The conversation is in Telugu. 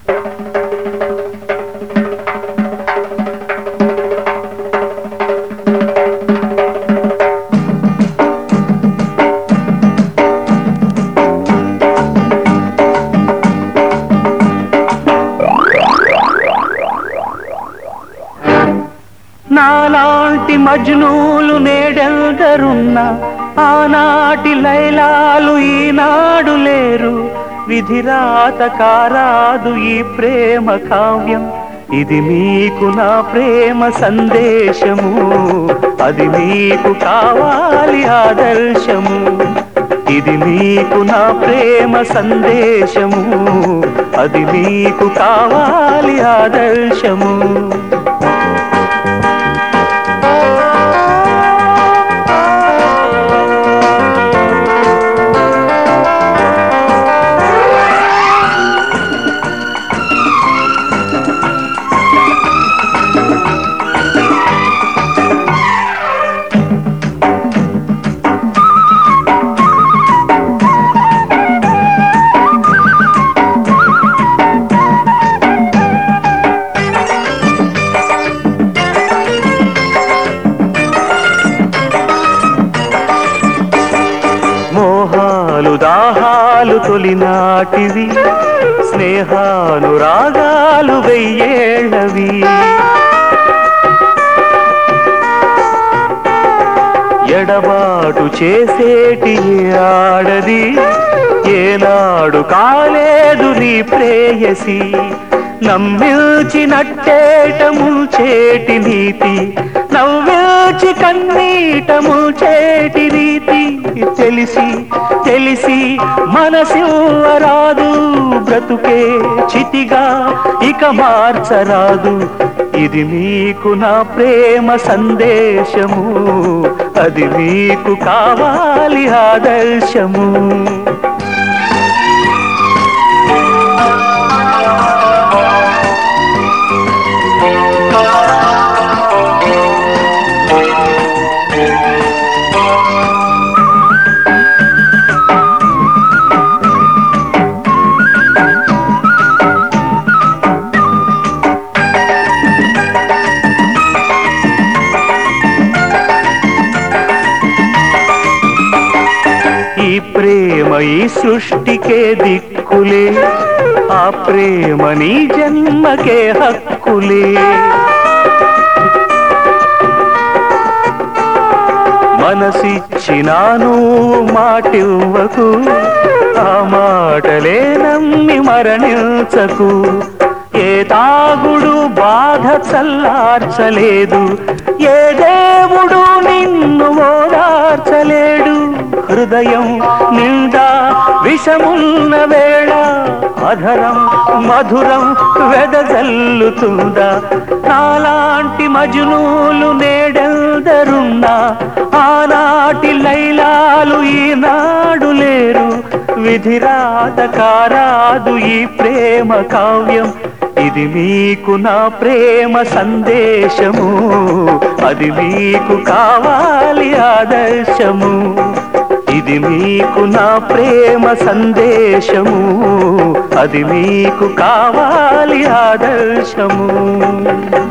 నాలాంటి మజ్నూలు నేడెల్దరున్నా ఆనాటి లైలాలు ఈనాడు లేరు విధిరాత కారాదు ఈ ప్రేమ కావ్యం ఇది మీకు నా ప్రేమ సందేశము అది మీకు కావాలి ఆదర్శము ఇది మీకు నా ప్రేమ సందేశము అది మీకు కావాలి ఆదర్శము మోహాలు దాహాలు తొలినాటివి స్నేహాలు రాగాలు వెయ్యేళ్ళవి ఎడబాటు చేసేటి ఏ ఆడది ఏనాడు కాలేదు నీ ప్రేయసి నమ్మిల్చినట్టేటము చేటి నీతి నవ్విల్చి కన్నీటము చేటి రీతి తెలిసి తెలిసి మనసివ్వరాదు బ్రతుకే చితిగా ఇక మార్చరాదు ఇది మీకు నా ప్రేమ సందేశము అది మీకు కావాలి ఆదర్శము ఈ ప్రేమ ఈ సృష్టికే దిక్కులే ఆ ప్రేమ నీ జన్మకే హక్కులే మనసిచ్చినాను మాటివ్వకు ఆ మాటలే నమ్మి మరణించకు ఏ తాగుడు బాధ చల్లార్చలేదు ఏ దేవుడు నిన్ను ఓదార్చలేడు హృదయం నిండా విషమున్న వేళ అధరం మధురం వెదజల్లుతుందా నాలాంటి మజునూలు నేడెల్దరున్నా ఆనాటి లైలాలు ఈనాడు లేరు విధిరాత కారాదు ఈ ప్రేమ కావ్యం ఇది మీకు నా ప్రేమ సందేశము అది మీకు కావాలి ఆదర్శము ఇది మీకు నా ప్రేమ సందేశము అది మీకు కావాలి ఆదర్శము